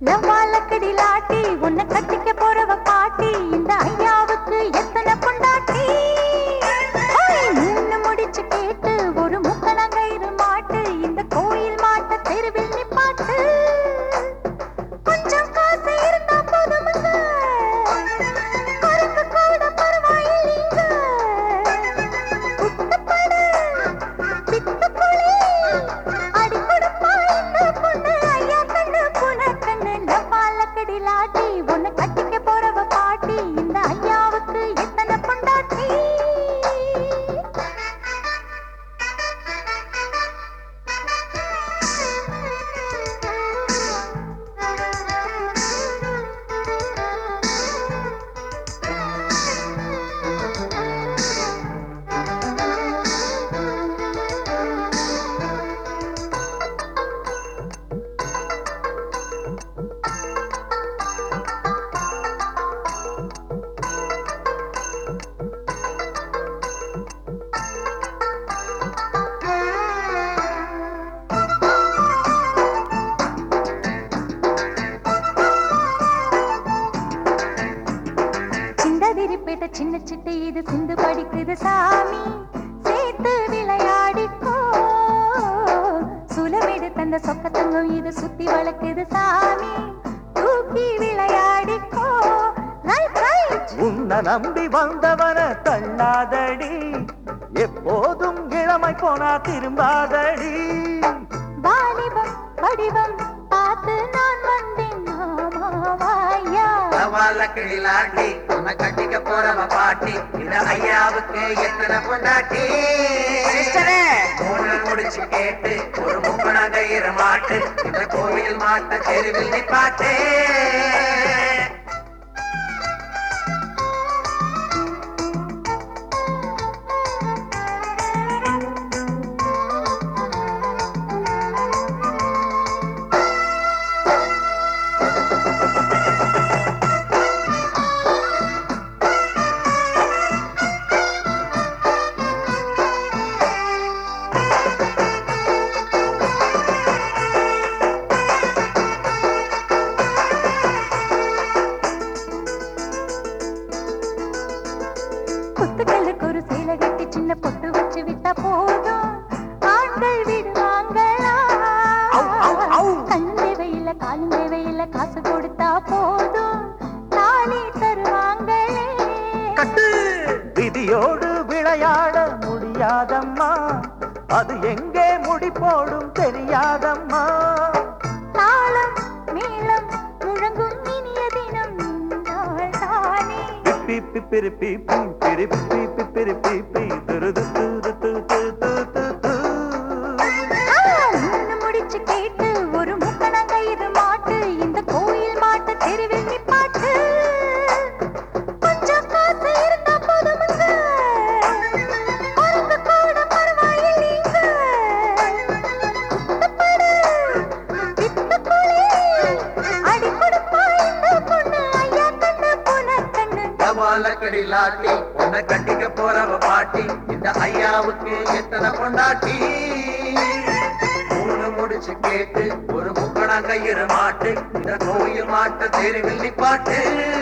லவ்வாலக்கடி லாட்டி உன்னை கட்டிக்க போறவ பாட்டி இந்த ஐயாவுக்கு எத்தனை பொண்டாட்டி ஓய், மூணு முடிச்சு கேட்டு ஒரு முக்கணங்கயிறு மாட்டு இந்த கோயில் மாட்ட தெருவில் நிப்பாட்டு கொஞ்சம் காசு இருந்தா போதுமுங்க குறுக்கு கூட பரவாயில்லைங்க குட்டுப்படு பித்துக்குழி அடி கொடுப்பா இந்த பொண்ணு ஐயா கண்ணு புன கண்ணு டப்பாலக்கடி லாட்டி உன்னை கட்டிக்க போறவ பாட்டி இந்த ஐயாவுக்கு எத்தனை பொண்டாட்டி சிந்த விரிப்பேட்ட சின்ன சிட்டு இது சிந்து படிக்குது சாமி சேர்த்து விளையாடிக்கோ சுலமெடு தந்த சொக்கத்தங்கம் இது சுத்தி வளர்க்குது சாமி தூக்கி விளையாடிக்கோ ரைட் ரைட் உன்னை நம்பி வந்தவன தள்ளாதடி எப்போதும் இளமை போனா திரும்பாதடி வாலிபம் வடிவம் பார்த்து நான் வந்தேன் மாமாவாயா சவாலக்கிளி லாட்டி உன்னை கட்டிக்க போறவ பாட்டி இந்த ஐயாவுக்கு எத்தனை பொண்டாட்டி மூணு முடிச்சு கேட்டு ஒரு முப்பன கயிறு மாட்டு இந்த கோயில் மாட்ட தெருவில் நிப்பாட்டு குத்துக்களுக்கு ஒரு சேலை கட்டி சின்ன பொட்டு வச்சு விட்டா போதும் ஆண்கள் விடுவாங்களா அவு, அவு, அவு. கண்ணும் தேவையில்ல காலும் தேவையில்ல காசு கொடுத்தா போதும் தாலி தருவாங்களே கட்டு விதியோடு விளையாட முடியாதம்மா அது எங்கே முடி போடும் தெரியாதம்மா தாளம் மேளம் முழங்கும் இனிய தினம் நாள் தானே பிப்பி பிப்பிரி பிப்பி பிரி பிப்பி பிப்பிரி பிப்பி துரு து து து து து து து து. ஆ, மூணு முடிச்சு கேட்டு ஒரு முக்கணங்கயிறு மாட்டு இந்த கோயில் மாட்டு தெருவில் நிப்பாட்டு கொஞ்சம் காசு இருந்தா போதுமுங்க குறுக்கு கூட பரவாயில்லைங்க குத்துப்படு, பித்துக்குழி, அடி கொடுப்பா இந்த பொண்ணு ஐயா கண்ணு புன கண்ணு சவாலக்கிளி லாட்டி உன்னை கட்டிக்க போறவ பாட்டி இந்த ஐயாவுக்கு எத்தனை பொண்டாட்டி மூணு முடிச்சு கேட்டு ஒரு முக்கண கயிறு மாட்டு இந்த கோயில் மாட்ட தெருவில் நிப்பாட்டு